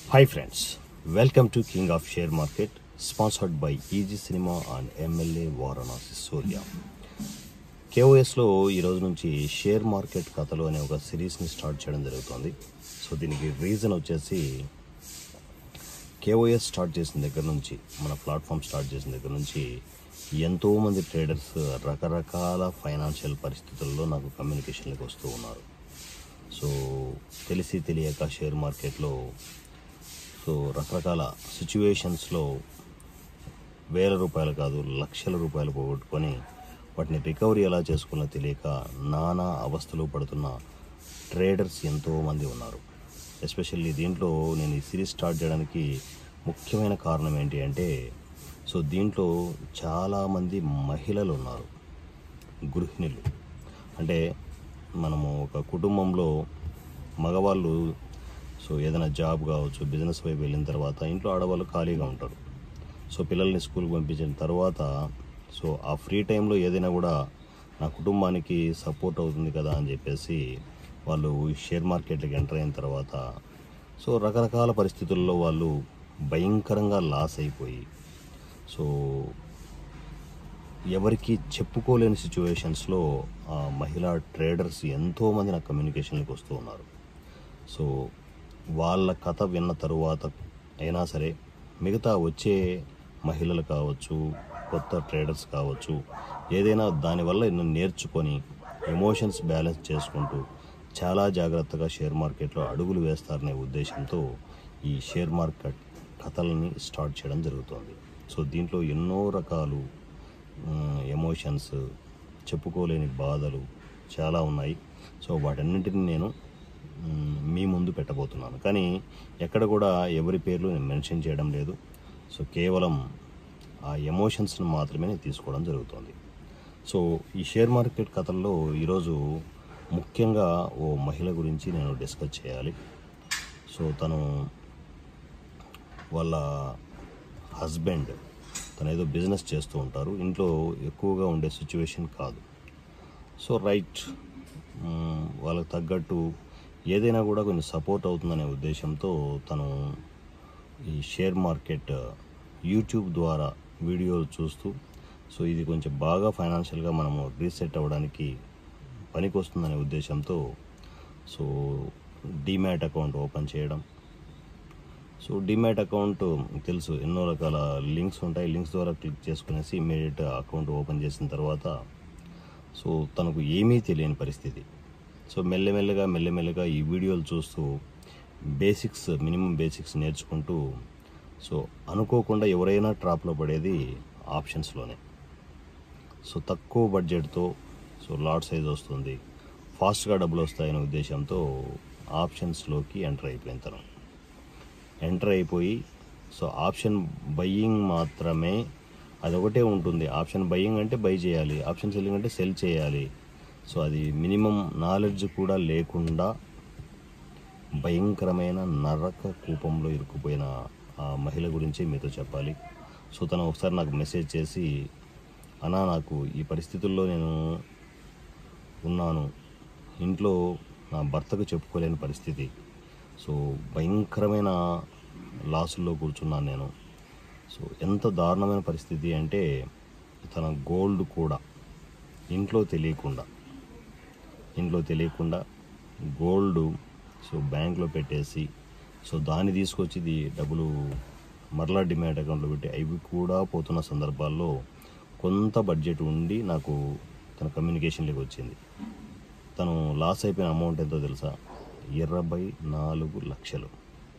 hi friends welcome to king of share market sponsored by easy cinema and MLA Varanasi Surya కేఓఎస్లో ఈ రోజు నుంచి share market కథలు అనే ఒక సిరీస్ని స్టార్ట్ చేయడం జరుగుతుంది సో దీనికి రీజన్ వచ్చేసి కేఓఎస్ స్టార్ట్ చేసిన దగ్గర నుంచి మన ప్లాట్ఫామ్ స్టార్ట్ చేసిన దగ్గర నుంచి ఎంతోమంది ట్రేడర్స్ రకరకాల ఫైనాన్షియల్ పరిస్థితుల్లో నాకు కమ్యూనికేషన్లకు వస్తూ ఉన్నారు సో తెలిసి తెలియక షేర్ మార్కెట్లో సో రకరకాల సిచ్యువేషన్స్లో వేల రూపాయలు కాదు లక్షల రూపాయలు పోగొట్టుకొని వాటిని రికవరీ ఎలా చేసుకోవాలో తెలియక నానా అవస్థలు పడుతున్న ట్రేడర్స్ ఎంతోమంది ఉన్నారు ఎస్పెషల్లీ దీంట్లో నేను ఈ సిరీస్ స్టార్ట్ చేయడానికి ముఖ్యమైన కారణం ఏంటి అంటే సో దీంట్లో చాలామంది మహిళలు ఉన్నారు గృహిణులు అంటే మనము ఒక కుటుంబంలో మగవాళ్ళు సో ఏదైనా జాబ్ కావచ్చు బిజినెస్ వైపు వెళ్ళిన తర్వాత ఇంట్లో ఆడవాళ్ళు ఖాళీగా ఉంటారు సో పిల్లల్ని స్కూల్కి పంపించిన తర్వాత సో ఆ ఫ్రీ టైంలో ఏదైనా కూడా నా కుటుంబానికి సపోర్ట్ అవుతుంది కదా అని చెప్పేసి వాళ్ళు ఈ షేర్ మార్కెట్కి ఎంటర్ అయిన తర్వాత సో రకరకాల పరిస్థితుల్లో వాళ్ళు భయంకరంగా లాస్ అయిపోయి సో ఎవరికి చెప్పుకోలేని సిచ్యువేషన్స్లో ఆ మహిళా ట్రేడర్స్ ఎంతోమంది నాకు కమ్యూనికేషన్లకు వస్తూ ఉన్నారు సో వాళ్ళ కథ విన్న తరువాత అయినా సరే మిగతా వచ్చే మహిళలు కావచ్చు కొత్త ట్రేడర్స్ కావచ్చు ఏదైనా దానివల్ల ఎన్నో నేర్చుకొని ఎమోషన్స్ బ్యాలెన్స్ చేసుకుంటూ చాలా జాగ్రత్తగా షేర్ మార్కెట్లో అడుగులు వేస్తారనే ఉద్దేశంతో ఈ షేర్ మార్కెట్ కథలని స్టార్ట్ చేయడం జరుగుతుంది సో దీంట్లో ఎన్నో రకాలు ఎమోషన్స్ చెప్పుకోలేని బాధలు చాలా ఉన్నాయి సో వాటన్నింటిని నేను మ్, మీ ముందు పెట్టబోతున్నాను కానీ ఎక్కడ కూడా ఎవరి పేర్లు నేను మెన్షన్ చేయడం లేదు సో కేవలం ఆ ఎమోషన్స్ని మాత్రమే నేను తీసుకోవడం జరుగుతుంది సో ఈ షేర్ మార్కెట్ కథల్లో ఈరోజు ముఖ్యంగా ఓ మహిళ గురించి నేను డిస్కస్ చేయాలి సో తను వాళ్ళ హస్బెండ్ తను ఏదో బిజినెస్ చేస్తూ ఉంటారు ఇంట్లో ఎక్కువగా ఉండే సిచ్యువేషన్ కాదు సో రైట్ మ్, వాళ్ళకి తగ్గట్టు ఏదైనా కూడా కొంచెం సపోర్ట్ అవుతుందనే ఉద్దేశంతో తను ఈ షేర్ మార్కెట్ యూట్యూబ్ ద్వారా వీడియోలు చూస్తూ సో ఇది కొంచెం బాగా ఫైనాన్షియల్గా మనము రీసెట్ అవ్వడానికి పనికి వస్తుందనే ఉద్దేశంతో సో డీమ్యాట్ అకౌంట్ ఓపెన్ చేయడం సో డిమ్యాట్ అకౌంట్ తెలుసు ఎన్నో రకాల లింక్స్ ఉంటాయి లింక్స్ ద్వారా క్లిక్ చేసుకునేసి ఇమీడియట్ అకౌంట్ ఓపెన్ చేసిన తర్వాత సో తనకు ఏమీ తెలియని పరిస్థితి సో మెల్లమెల్లగా మెల్లమెల్లగా ఈ వీడియోలు చూస్తూ బేసిక్స్ మినిమం బేసిక్స్ నేర్చుకుంటూ సో అనుకోకుండా ఎవరైనా ట్రాప్లో పడేది ఆప్షన్స్లోనే సో తక్కువ బడ్జెట్తో సో లాట్ సైజ్ వస్తుంది ఫాస్ట్గా డబ్బులు వస్తాయనే ఉద్దేశంతో ఆప్షన్స్లోకి ఎంటర్ అయిపోయిన తను ఎంటర్ అయిపోయి సో ఆప్షన్ బయ్యింగ్ మాత్రమే అదొకటే ఉంటుంది ఆప్షన్ బయ్యింగ్ అంటే బై చేయాలి ఆప్షన్ సెల్లింగ్ అంటే సెల్ చేయాలి సో అది మినిమం నాలెడ్జ్ కూడా లేకుండా భయంకరమైన నరక కూపంలో ఇరుక్కుపోయిన ఆ మహిళ గురించి మీతో చెప్పాలి సో తను ఒకసారి నాకు మెసేజ్ చేసి అన్నా నాకు ఈ పరిస్థితుల్లో నేను ఉన్నాను ఇంట్లో నా భర్తకు చెప్పుకోలేని పరిస్థితి సో భయంకరమైన లాసుల్లో కూర్చున్నాను నేను సో ఎంత దారుణమైన పరిస్థితి అంటే తన గోల్డ్ కూడా ఇంట్లో తెలియకుండా ఇంట్లో తెలియకుండా గోల్డ్ సో బ్యాంక్లో పెట్టేసి సో దాన్ని తీసుకొచ్చి ఇది డబ్బులు మరలా డిమాట్ అకౌంట్లో పెట్టి అవి కూడా పోతున్న సందర్భాల్లో కొంత బడ్జెట్ ఉండి నాకు తన కమ్యూనికేషన్లోకి వచ్చింది తను లాస్ అయిపోయిన అమౌంట్ ఎంతో తెలుసా ఇరవై నాలుగు లక్షలు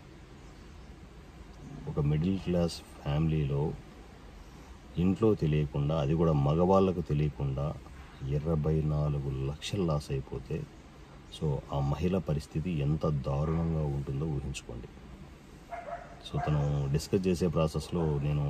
ఒక మిడిల్ క్లాస్ ఫ్యామిలీలో ఇంట్లో తెలియకుండా అది కూడా మగవాళ్ళకు తెలియకుండా ఇరవై నాలుగు లక్షలు లాస్ అయిపోతే సో ఆ మహిళ పరిస్థితి ఎంత దారుణంగా ఉంటుందో ఊహించుకోండి సో తను డిస్కస్ చేసే ప్రాసెస్లో నేను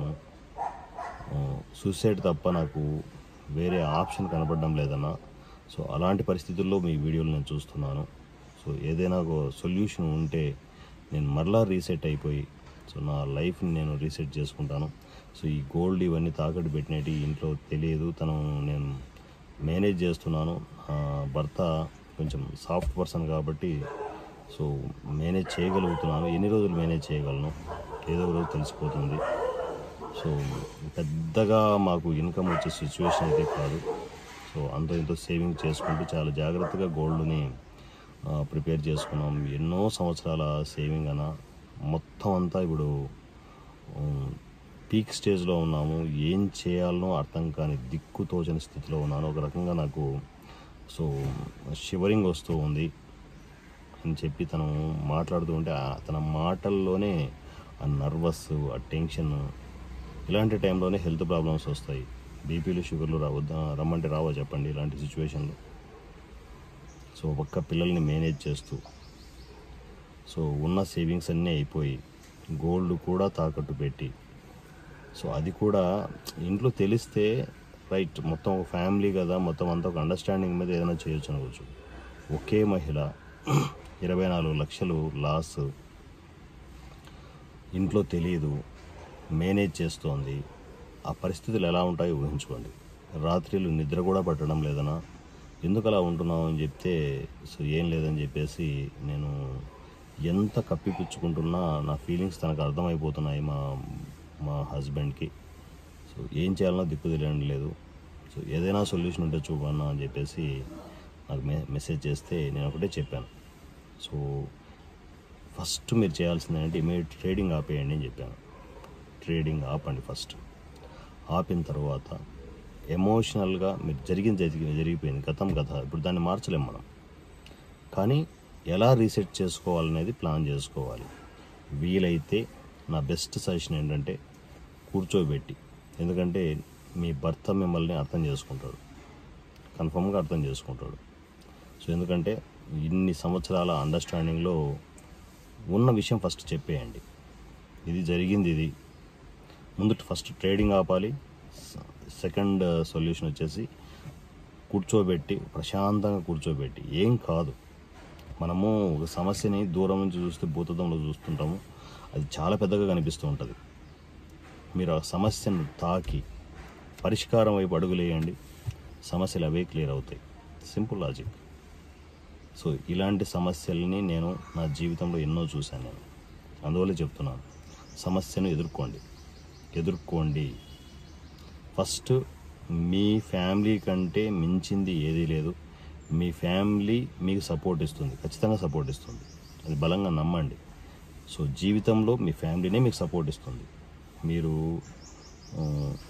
సూసైడ్ తప్ప నాకు వేరే ఆప్షన్ కనపడడం లేదన్నా సో అలాంటి పరిస్థితుల్లో మీ వీడియోలు నేను చూస్తున్నాను సో ఏదైనా ఒక సొల్యూషన్ ఉంటే నేను మరలా రీసెట్ అయిపోయి సో నా లైఫ్ని నేను రీసెట్ చేసుకుంటాను సో ఈ గోల్డ్ ఇవన్నీ తాకట్టు పెట్టినట్టు ఇంట్లో తెలియదు తను నేను మేనేజ్ చేస్తున్నాను ఆ, భర్త కొంచెం సాఫ్ట్ పర్సన్ కాబట్టి సో మేనేజ్ చేయగలుగుతున్నాను ఎన్ని రోజులు మేనేజ్ చేయగలను ఏదో ఒక రోజు తెలిసిపోతుంది సో పెద్దగా మాకు ఇన్కమ్ వచ్చే సిచ్యువేషన్ అయితే కాదు సో అంత ఇంతో సేవింగ్ చేసుకుంటూ చాలా జాగ్రత్తగా గోల్డ్ని ప్రిపేర్ చేసుకున్నాం ఎన్నో సంవత్సరాల సేవింగ్ అన్న మొత్తం అంతా ఇప్పుడు పీక్ స్టేజ్లో ఉన్నాము ఏం చేయాలనో అర్థం కాని దిక్కు తోచని స్థితిలో ఉన్నాను ఒక రకంగా నాకు సో షివరింగ్ వస్తూ ఉంది అని చెప్పి తను మాట్లాడుతూ ఉంటే ఆ తన మాటల్లోనే ఆ నర్వస్ ఆ టెన్షన్ ఇలాంటి టైంలోనే హెల్త్ ప్రాబ్లమ్స్ వస్తాయి బీపీలు షుగర్లు రావద్దా రమ్మంటే రావా చెప్పండి ఇలాంటి సిచ్యువేషన్లో సో ఒక్క పిల్లల్ని మేనేజ్ చేస్తూ సో ఉన్న సేవింగ్స్ అన్నీ అయిపోయి గోల్డ్ కూడా తాకట్టు పెట్టి సో అది కూడా ఇంట్లో తెలిస్తే రైట్ మొత్తం ఒక ఫ్యామిలీ కదా మొత్తం అంతా ఒక అండర్స్టాండింగ్ మీద ఏదైనా చేయొచ్చు అనవచ్చు ఒకే మహిళ ఇరవై నాలుగు లక్షలు లాస్ ఇంట్లో తెలియదు మేనేజ్ చేస్తోంది ఆ పరిస్థితులు ఎలా ఉంటాయో ఊహించుకోండి రాత్రిళ్ళు నిద్ర కూడా పట్టడం లేదనా ఎందుకు అలా ఉంటున్నావు అని చెప్తే సో ఏం లేదని చెప్పేసి నేను ఎంత కప్పిపుచ్చుకుంటున్నా నా ఫీలింగ్స్ తనకు అర్థమైపోతున్నాయి మా మా హస్బెండ్కి సో ఏం చేయాలనో దిక్కు తెలియడం లేదు సో ఏదైనా సొల్యూషన్ ఉంటే చూపన్నా అని చెప్పేసి నాకు మె మెసేజ్ చేస్తే నేను ఒకటే చెప్పాను సో ఫస్ట్ మీరు చేయాల్సింది ఏంటంటే ఇమీడియట్ ట్రేడింగ్ ఆపేయండి అని చెప్పాను ట్రేడింగ్ ఆపండి ఫస్ట్ ఆపిన తర్వాత ఎమోషనల్గా మీరు జరిగింది జరిగి జరిగిపోయింది గతం కథ ఇప్పుడు దాన్ని మార్చలేం మనం కానీ ఎలా రీసెట్ చేసుకోవాలనేది ప్లాన్ చేసుకోవాలి వీలైతే నా బెస్ట్ సజెషన్ ఏంటంటే కూర్చోబెట్టి ఎందుకంటే మీ భర్త మిమ్మల్ని అర్థం చేసుకుంటాడు కన్ఫర్మ్గా అర్థం చేసుకుంటాడు సో ఎందుకంటే ఇన్ని సంవత్సరాల అండర్స్టాండింగ్లో ఉన్న విషయం ఫస్ట్ చెప్పేయండి ఇది జరిగింది ఇది ముందు ఫస్ట్ ట్రేడింగ్ ఆపాలి స- సెకండ్ సొల్యూషన్ వచ్చేసి కూర్చోబెట్టి ప్రశాంతంగా కూర్చోబెట్టి ఏం కాదు మనము ఒక సమస్యని దూరం నుంచి చూస్తే భూతదంలో చూస్తుంటాము అది చాలా పెద్దగా కనిపిస్తూ ఉంటుంది మీరు ఆ సమస్యను తాకి పరిష్కారం వైపు అడుగులేయండి సమస్యలు అవే క్లియర్ అవుతాయి సింపుల్ లాజిక్ సో ఇలాంటి సమస్యల్ని నేను నా జీవితంలో ఎన్నో చూశాను నేను అందువల్ల చెప్తున్నాను సమస్యను ఎదుర్కోండి ఎదుర్కోండి ఫస్ట్ మీ ఫ్యామిలీ కంటే మించింది ఏదీ లేదు మీ ఫ్యామిలీ మీకు సపోర్ట్ ఇస్తుంది ఖచ్చితంగా సపోర్ట్ ఇస్తుంది అది బలంగా నమ్మండి సో జీవితంలో మీ ఫ్యామిలీనే మీకు సపోర్ట్ ఇస్తుంది మీరు ఆ,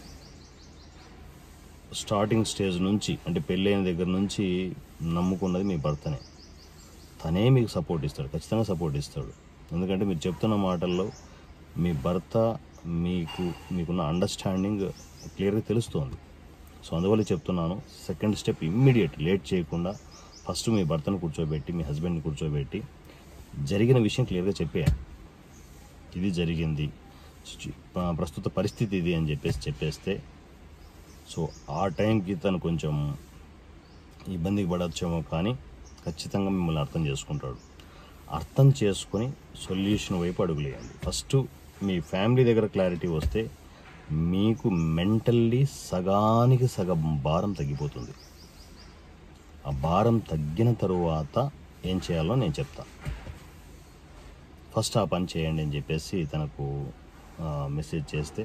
స్టార్టింగ్ స్టేజ్ నుంచి అంటే పెళ్ళైన దగ్గర నుంచి నమ్ముకున్నది మీ భర్తనే తనే మీకు సపోర్ట్ ఇస్తాడు ఖచ్చితంగా సపోర్ట్ ఇస్తాడు ఎందుకంటే మీరు చెప్తున్న మాటల్లో మీ భర్త మీకు మీకున్న అండర్స్టాండింగ్ క్లియర్గా తెలుస్తోంది సో అందువల్ల చెప్తున్నాను సెకండ్ స్టెప్ ఇమ్మీడియట్ లేట్ చేయకుండా ఫస్ట్ మీ భర్తను కూర్చోబెట్టి మీ హస్బెండ్ని కూర్చోబెట్టి జరిగిన విషయం క్లియర్గా చెప్పేయండి ఇది జరిగింది సిచ్యు- ప- ప్రస్తుత పరిస్థితి ఇది అని చెప్పేసి చెప్పేస్తే సో ఆ టైంకి తను కొంచెం ఇబ్బందికి పడచ్చేమో కానీ ఖచ్చితంగా మిమ్మల్ని అర్థం చేసుకుంటాడు అర్థం చేసుకొని సొల్యూషన్ వైపు అడుగులేయండి ఫస్ట్ మీ ఫ్యామిలీ దగ్గర క్లారిటీ వస్తే మీకు మెంటల్లీ సగానికి సగం భారం తగ్గిపోతుంది ఆ భారం తగ్గిన తరువాత ఏం చేయాలో నేను చెప్తా ఫస్ట్ ఆ పని చేయండి అని చెప్పేసి తనకు ఆ, మెసేజ్ చేస్తే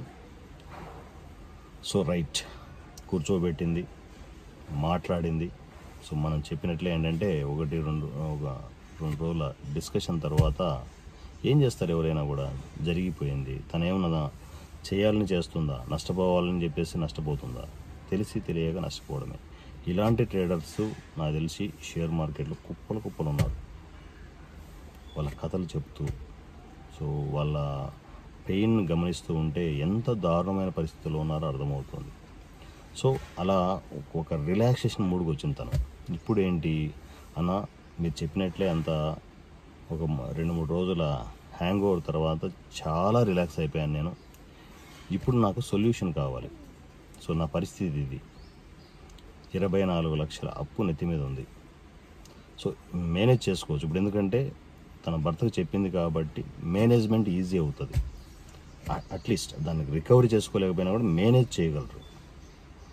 సో రైట్ కూర్చోబెట్టింది మాట్లాడింది సో మనం చెప్పినట్లే ఏంటంటే ఒకటి రెండు ఒక రెండు రోజుల డిస్కషన్ తర్వాత ఏం చేస్తారు ఎవరైనా కూడా జరిగిపోయింది తనేమన్నా చేయాలని చేస్తుందా నష్టపోవాలని చెప్పేసి నష్టపోతుందా తెలిసి తెలియక నష్టపోవడమే ఇలాంటి ట్రేడర్స్ నాకు తెలిసి షేర్ మార్కెట్లో కుప్పలు కుప్పలు ఉన్నారు వాళ్ళ కథలు చెప్తూ సో వాళ్ళ పెయిన్ గమనిస్తూ ఉంటే ఎంత దారుణమైన పరిస్థితుల్లో ఉన్నారో అర్థమవుతుంది సో అలా ఒక రిలాక్సేషన్ మూడ్కి వచ్చింది తను ఇప్పుడు ఏంటి అన్న మీరు చెప్పినట్లే అంత ఒక మ- రెండు మూడు రోజుల హ్యాంగ్ ఓవర్ తర్వాత చాలా రిలాక్స్ అయిపోయాను నేను ఇప్పుడు నాకు సొల్యూషన్ కావాలి సో నా పరిస్థితి ఇది ఇరవై నాలుగు లక్షల అప్పు నెత్తి మీద ఉంది సో మేనేజ్ చేసుకోవచ్చు ఇప్పుడు ఎందుకంటే తన భర్తకు చెప్పింది కాబట్టి మేనేజ్మెంట్ ఈజీ అవుతుంది అట్లీస్ట్ దానికి రికవరీ చేసుకోలేకపోయినా కూడా మేనేజ్ చేయగలరు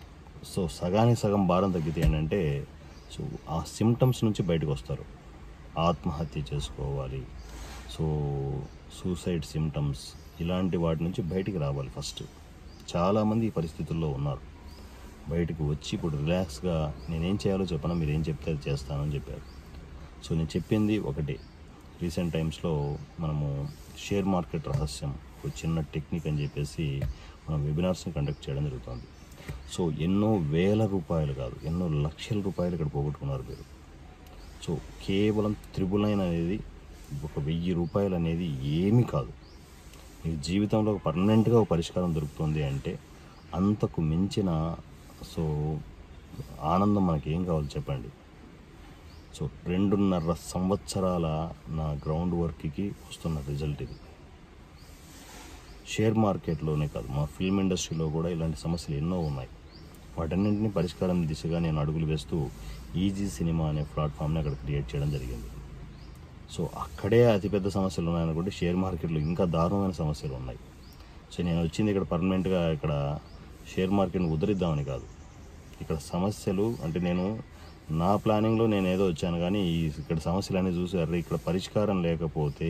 సో సగానికి సగం భారం తగ్గితే ఏంటంటే సో ఆ సిమ్టమ్స్ నుంచి బయటకు వస్తారు ఆత్మహత్య చేసుకోవాలి సో సూసైడ్ సిమ్టమ్స్ ఇలాంటి వాటి నుంచి బయటికి రావాలి ఫస్ట్ చాలామంది ఈ పరిస్థితుల్లో ఉన్నారు బయటకు వచ్చి ఇప్పుడు రిలాక్స్గా నేనేం చేయాలో చెప్పనా మీరు ఏం చెప్తే అది చేస్తానని చెప్పారు సో నేను చెప్పింది ఒకటి రీసెంట్ టైమ్స్లో మనము షేర్ మార్కెట్ రహస్యం ఒక చిన్న టెక్నిక్ అని చెప్పేసి మనం వెబినార్స్ని కండక్ట్ చేయడం జరుగుతుంది సో ఎన్నో వేల రూపాయలు కాదు ఎన్నో లక్షల రూపాయలు ఇక్కడ పోగొట్టుకున్నారు మీరు సో కేవలం త్రిబుల్ నైన్ అనేది ఒక వెయ్యి రూపాయలు అనేది ఏమీ కాదు మీ జీవితంలో పర్మనెంట్గా ఒక పరిష్కారం దొరుకుతుంది అంటే అంతకు మించిన సో ఆనందం మనకి ఏం కావాలి చెప్పండి సో రెండున్నర సంవత్సరాల నా గ్రౌండ్ వర్క్కి వస్తున్న రిజల్ట్ ఇది షేర్ మార్కెట్లోనే కాదు మా ఫిల్మ్ ఇండస్ట్రీలో కూడా ఇలాంటి సమస్యలు ఎన్నో ఉన్నాయి వాటన్నింటినీ పరిష్కారం దిశగా నేను అడుగులు వేస్తూ ఈజీ సినిమా అనే ప్లాట్ఫామ్ని అక్కడ క్రియేట్ చేయడం జరిగింది సో అక్కడే అతిపెద్ద సమస్యలు ఉన్నాయనుకుంటే షేర్ మార్కెట్లో ఇంకా దారుణమైన సమస్యలు ఉన్నాయి సో నేను వచ్చింది ఇక్కడ పర్మనెంట్గా ఇక్కడ షేర్ మార్కెట్ని ఉద్ధరిద్దామని కాదు ఇక్కడ సమస్యలు అంటే నేను నా ప్లానింగ్లో నేను ఏదో వచ్చాను కానీ ఈ ఇక్కడ సమస్యలన్నీ చూసి అరే ఇక్కడ పరిష్కారం లేకపోతే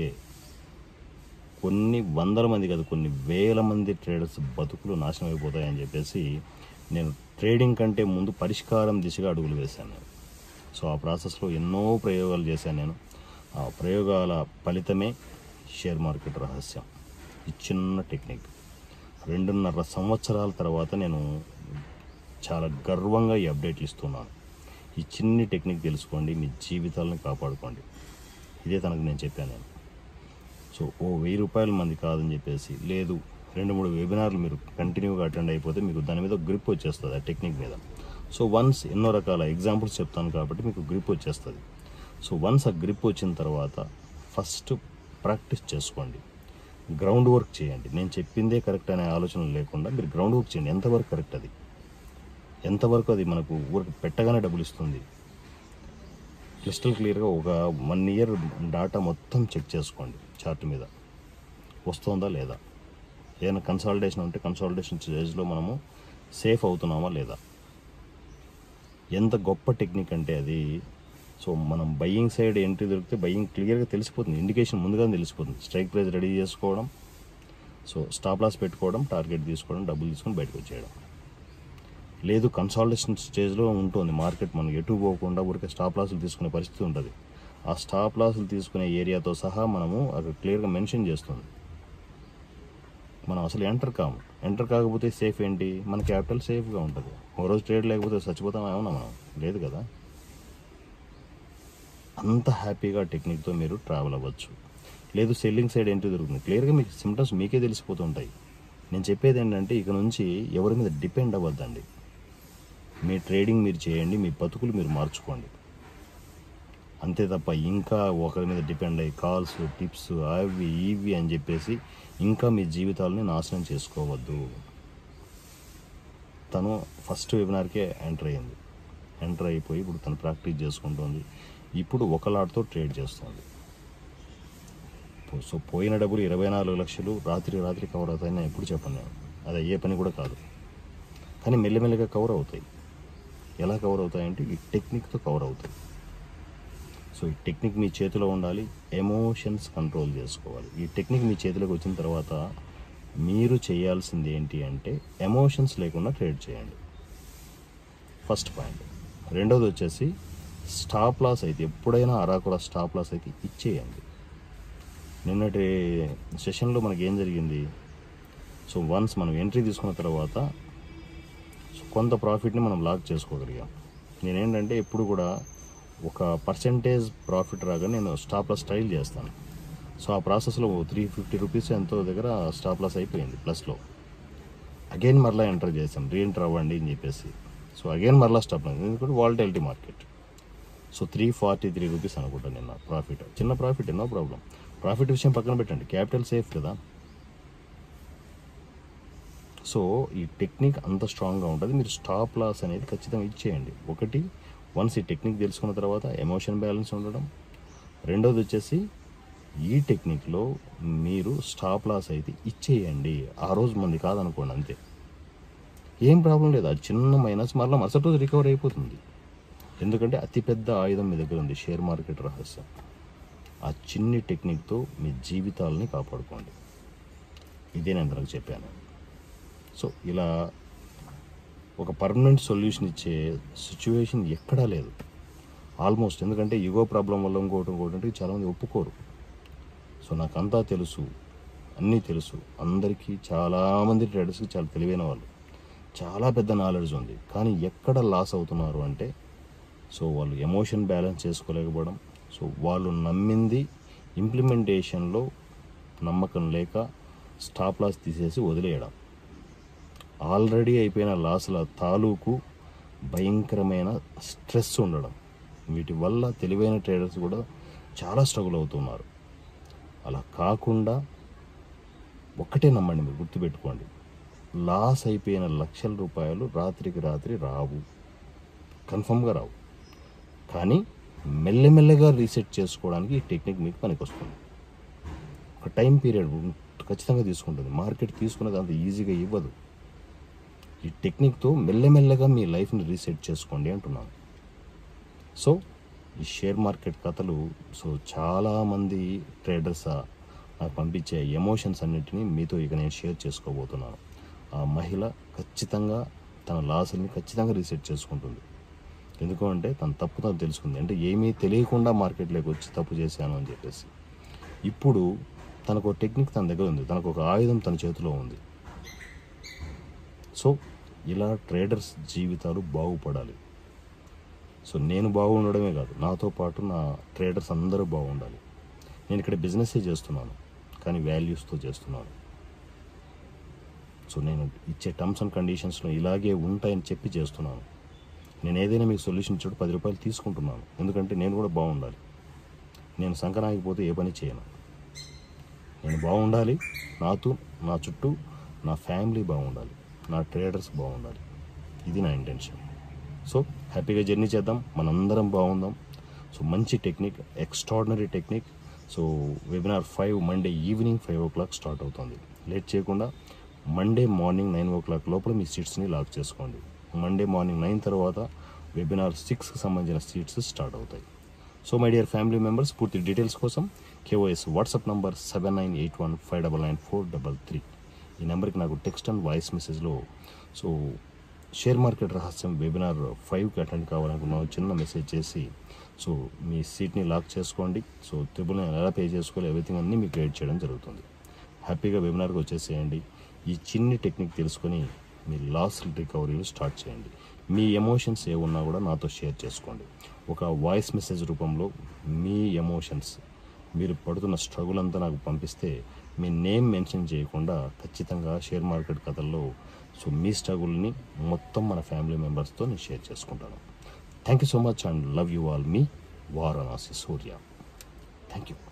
కొన్ని వందల మంది కాదు కొన్ని వేల మంది ట్రేడర్స్ బతుకులు నాశనం అయిపోతాయని చెప్పేసి నేను ట్రేడింగ్ కంటే ముందు పరిష్కారం దిశగా అడుగులు వేశాను నేను సో ఆ ప్రాసెస్లో ఎన్నో ప్రయోగాలు చేశాను నేను ఆ ప్రయోగాల ఫలితమే షేర్ మార్కెట్ రహస్యం ఈ చిన్న టెక్నిక్ రెండున్నర సంవత్సరాల తర్వాత నేను చాలా గర్వంగా ఈ అప్డేట్లు ఇస్తున్నాను ఈ చిన్ని టెక్నిక్ తెలుసుకోండి మీ జీవితాలను కాపాడుకోండి ఇదే తనకు నేను చెప్పాను నేను సో ఓ వెయ్యి రూపాయల మంది కాదని చెప్పేసి లేదు రెండు మూడు వెబినార్లు మీరు కంటిన్యూగా అటెండ్ అయిపోతే మీకు దాని మీద గ్రిప్ వచ్చేస్తుంది ఆ టెక్నిక్ మీద సో వన్స్ ఎన్నో రకాల ఎగ్జాంపుల్స్ చెప్తాను కాబట్టి మీకు గ్రిప్ వచ్చేస్తుంది సో వన్స్ ఆ గ్రిప్ వచ్చిన తర్వాత ఫస్ట్ ప్రాక్టీస్ చేసుకోండి గ్రౌండ్ వర్క్ చేయండి నేను చెప్పిందే కరెక్ట్ అనే ఆలోచన లేకుండా మీరు గ్రౌండ్ వర్క్ చేయండి ఎంతవరకు కరెక్ట్ అది ఎంతవరకు అది మనకు ఊరికి పెట్టగానే డబ్బులు ఇస్తుంది క్రిస్టల్ క్లియర్గా ఒక వన్ ఇయర్ డాటా మొత్తం చెక్ చేసుకోండి చార్ట్ మీద వస్తుందా లేదా ఏదైనా కన్సాలిడేషన్ ఉంటే కన్సాలిడేషన్ స్టేజ్లో మనము సేఫ్ అవుతున్నామా లేదా ఎంత గొప్ప టెక్నిక్ అంటే అది సో మనం బయ్యింగ్ సైడ్ ఎంట్రీ దొరికితే బయ్యింగ్ క్లియర్గా తెలిసిపోతుంది ఇండికేషన్ ముందుగానే తెలిసిపోతుంది స్ట్రైక్ ప్రైస్ రెడీ చేసుకోవడం సో స్టాప్ లాస్ పెట్టుకోవడం టార్గెట్ తీసుకోవడం డబ్బులు తీసుకొని బయటకు వచ్చేయడం లేదు కన్సాలిడేషన్ స్టేజ్లో ఉంటుంది మార్కెట్ మనం ఎటు పోకుండా ఊరికే స్టాప్ లాసులు తీసుకునే పరిస్థితి ఉంటుంది ఆ స్టాప్ లాసులు తీసుకునే ఏరియాతో సహా మనము అక్కడ క్లియర్గా మెన్షన్ చేస్తుంది మనం అసలు ఎంటర్ కాము ఎంటర్ కాకపోతే సేఫ్ ఏంటి మన క్యాపిటల్ సేఫ్గా ఉంటుంది ఓ రోజు ట్రేడ్ లేకపోతే చచ్చిపోతాం ఏమన్నా మనం లేదు కదా అంత హ్యాపీగా టెక్నిక్తో మీరు ట్రావెల్ అవ్వచ్చు లేదు సెల్లింగ్ సైడ్ ఏంటి దొరుకుతుంది క్లియర్గా మీకు సిమ్టమ్స్ మీకే తెలిసిపోతుంటాయి నేను చెప్పేది ఏంటంటే ఇక నుంచి ఎవరి మీద డిపెండ్ అవ్వద్దండి మీ ట్రేడింగ్ మీరు చేయండి మీ బతుకులు మీరు మార్చుకోండి అంతే తప్ప ఇంకా ఒకరి మీద డిపెండ్ అయ్యి కాల్స్ టిప్స్ అవి ఇవి అని చెప్పేసి ఇంకా మీ జీవితాలని నాశనం చేసుకోవద్దు తను ఫస్ట్ వెబినార్కే ఎంటర్ అయ్యింది ఎంటర్ అయిపోయి ఇప్పుడు తను ప్రాక్టీస్ చేసుకుంటుంది ఇప్పుడు ఒక లాట్తో ట్రేడ్ చేస్తుంది సో పోయిన డబ్బులు ఇరవై నాలుగు లక్షలు రాత్రి రాత్రి కవర్ అవుతాయని నేను ఎప్పుడు చెప్పను నేను అది అయ్యే పని కూడా కాదు కానీ మెల్లమెల్లగా కవర్ అవుతాయి ఎలా కవర్ అవుతాయంటే ఈ టెక్నిక్తో కవర్ అవుతాయి సో ఈ టెక్నిక్ మీ చేతిలో ఉండాలి ఎమోషన్స్ కంట్రోల్ చేసుకోవాలి ఈ టెక్నిక్ మీ చేతిలోకి వచ్చిన తర్వాత మీరు చేయాల్సింది ఏంటి అంటే ఎమోషన్స్ లేకుండా ట్రేడ్ చేయండి ఫస్ట్ పాయింట్ రెండోది వచ్చేసి స్టాప్ లాస్ అయితే ఎప్పుడైనా అరాకుల స్టాప్ లాస్ అయితే ఇచ్చేయండి నిన్నటి సెషన్లో మనకి ఏం జరిగింది సో వన్స్ మనం ఎంట్రీ తీసుకున్న తర్వాత సో కొంత ప్రాఫిట్ని మనం లాక్ చేసుకోగలిగాం నేనేంటంటే ఎప్పుడు కూడా ఒక పర్సంటేజ్ ప్రాఫిట్ రాగా నేను స్టాప్ లాస్ స్టైల్ చేస్తాను సో ఆ ప్రాసెస్లో త్రీ ఫిఫ్టీ రూపీస్ ఎంతో దగ్గర స్టాప్ లాస్ అయిపోయింది ప్లస్లో అగైన్ మరలా ఎంటర్ చేసాం రీఎంటర్ అవ్వండి అని చెప్పేసి సో అగైన్ మరలా స్టాప్ లాస్ ఎందుకంటే volatility market so three forty three rupees అనుకుంటా నిన్న ప్రాఫిట్ చిన్న ప్రాఫిట్ నో ప్రాబ్లం ప్రాఫిట్ విషయం పక్కన పెట్టండి క్యాపిటల్ సేఫ్ కదా సో ఈ టెక్నిక్ అంత స్ట్రాంగ్గా ఉంటుంది మీరు స్టాప్ లాస్ అనేది ఖచ్చితంగా ఇచ్చేయండి ఒకటి వన్స్ ఈ టెక్నిక్ తెలుసుకున్న తర్వాత ఎమోషన్ బ్యాలెన్స్ ఉండడం రెండోది వచ్చేసి ఈ టెక్నిక్లో మీరు స్టాప్ లాస్ అయితే ఇచ్చేయండి ఆ రోజు మంది కాదనుకోండి అంతే ఏం ప్రాబ్లం లేదు ఆ చిన్న మైనస్ మరలా మరుసటి రోజు రికవర్ అయిపోతుంది ఎందుకంటే అతిపెద్ద ఆయుధం మీ దగ్గర ఉంది షేర్ మార్కెట్ రహస్యం ఆ చిన్ని టెక్నిక్తో మీ జీవితాలని కాపాడుకోండి ఇదే నేను తనకు చెప్పాను సో ఇలా ఒక పర్మనెంట్ సొల్యూషన్ ఇచ్చే సిచ్యువేషన్ ఎక్కడా లేదు ఆల్మోస్ట్ ఎందుకంటే యుగో ప్రాబ్లం వల్ల ఇంకోటి ఇంకోటి అంటే చాలామంది ఒప్పుకోరు సో నాకు అంతా తెలుసు అన్నీ తెలుసు అందరికీ చాలామంది ట్రేడర్స్కి చాలా తెలివైన వాళ్ళు చాలా పెద్ద నాలెడ్జ్ ఉంది కానీ ఎక్కడ లాస్ అవుతున్నారు అంటే సో వాళ్ళు ఎమోషన్ బ్యాలెన్స్ చేసుకోలేకపోవడం సో వాళ్ళు నమ్మింది ఇంప్లిమెంటేషన్లో నమ్మకం లేక స్టాప్ లాస్ తీసేసి వదిలేయడం ఆల్రెడీ అయిపోయిన లాసుల తాలూకు భయంకరమైన స్ట్రెస్ ఉండడం వీటి వల్ల తెలివైన ట్రేడర్స్ కూడా చాలా స్ట్రగుల్ అవుతున్నారు అలా కాకుండా ఒక్కటే నమ్మండి మీరు గుర్తుపెట్టుకోండి లాస్ అయిపోయిన లక్షల రూపాయలు రాత్రికి రాత్రి రావు కన్ఫర్మ్గా రావు కానీ మెల్లమెల్లగా రీసెట్ చేసుకోవడానికి ఈ టెక్నిక్ మీకు పనికొస్తుంది ఒక టైం పీరియడ్ ఖచ్చితంగా తీసుకుంటుంది మార్కెట్ తీసుకున్నది అంత ఈజీగా ఇవ్వదు ఈ టెక్నిక్తో మెల్లమెల్లగా మీ లైఫ్ని రీసెట్ చేసుకోండి అంటున్నాను సో ఈ షేర్ మార్కెట్ కథలు సో చాలామంది ట్రేడర్స్ నాకు పంపించే ఎమోషన్స్ అన్నిటినీ మీతో ఇక నేను షేర్ చేసుకోబోతున్నాను ఆ మహిళ ఖచ్చితంగా తన లాసుల్ని ఖచ్చితంగా రీసెట్ చేసుకుంటుంది ఎందుకంటే తన తప్పు తను తెలుసుకుంది అంటే ఏమీ తెలియకుండా మార్కెట్లోకి వచ్చి తప్పు చేశాను అని చెప్పేసి ఇప్పుడు తనకు ఒక టెక్నిక్ తన దగ్గర ఉంది తనకు ఒక ఆయుధం తన చేతిలో ఉంది సో ఇలా ట్రేడర్స్ జీవితాలు బాగుపడాలి సో నేను బాగుండడమే కాదు నాతో పాటు నా ట్రేడర్స్ అందరూ బాగుండాలి నేను ఇక్కడ బిజినెస్ చేస్తున్నాను కానీ వాల్యూస్తో చేస్తున్నాను సో నేను ఇచ్చే టర్మ్స్ అండ్ కండిషన్స్లో ఇలాగే ఉంటాయని చెప్పి చేస్తున్నాను నేను ఏదైనా మీకు సొల్యూషన్ ఇచ్చాడు పది రూపాయలు తీసుకుంటున్నాను ఎందుకంటే నేను కూడా బాగుండాలి నేను సంకనాగిపోతే ఏ పని చేయను నేను బాగుండాలి నాతో నా చుట్టూ నా ఫ్యామిలీ బాగుండాలి నా ట్రేడర్స్ బాగుండాలి ఇది నా ఇంటెన్షన్ సో హ్యాపీగా జర్నీ చేద్దాం మనందరం బాగుందాం సో మంచి technique extraordinary technique so webinar five Monday evening five o'clock start అవుతుంది లేట్ చేయకుండా Monday morning nine o'clock లోపల మీ సీట్స్ని లాక్ చేసుకోండి మండే మార్నింగ్ నైన్ తర్వాత వెబినార్ సిక్స్కి సంబంధించిన సీట్స్ స్టార్ట్ అవుతాయి so my dear family members పూర్తి డీటెయిల్స్ కోసం KOS WhatsApp number seven nine eight one five double nine four double three ఈ నెంబర్కి నాకు టెక్స్ట్ అండ్ వాయిస్ మెసేజ్లో సో షేర్ మార్కెట్ రహస్యం వెబినార్ ఫైవ్కి అటెండ్ కావాలనుకున్న చిన్న మెసేజ్ చేసి సో మీ సీట్ని లాక్ చేసుకోండి సో త్రిబుల్ నైన్ ఎలా పే చేసుకోవాలి ఎవ్రీథింగ్ అన్నీ మీకు గైడ్ చేయడం జరుగుతుంది హ్యాపీగా వెబినార్కి వచ్చేసేయండి ఈ చిన్ని టెక్నిక్ తెలుసుకొని మీ లాస్ రికవరీలు స్టార్ట్ చేయండి మీ ఎమోషన్స్ ఏ ఉన్నా కూడా నాతో షేర్ చేసుకోండి ఒక వాయిస్ మెసేజ్ రూపంలో మీ ఎమోషన్స్ మీరు పడుతున్న స్ట్రగుల్ అంతా నాకు పంపిస్తే మీ నేమ్ మెన్షన్ చేయకుండా ఖచ్చితంగా షేర్ మార్కెట్ కథల్లో సో మీ స్ట్రగుల్ని మొత్తం మన ఫ్యామిలీ మెంబర్స్తో నేను షేర్ చేసుకుంటాను thank you so much and love you all మీ వారణాసి సూర్య థ్యాంక్ యూ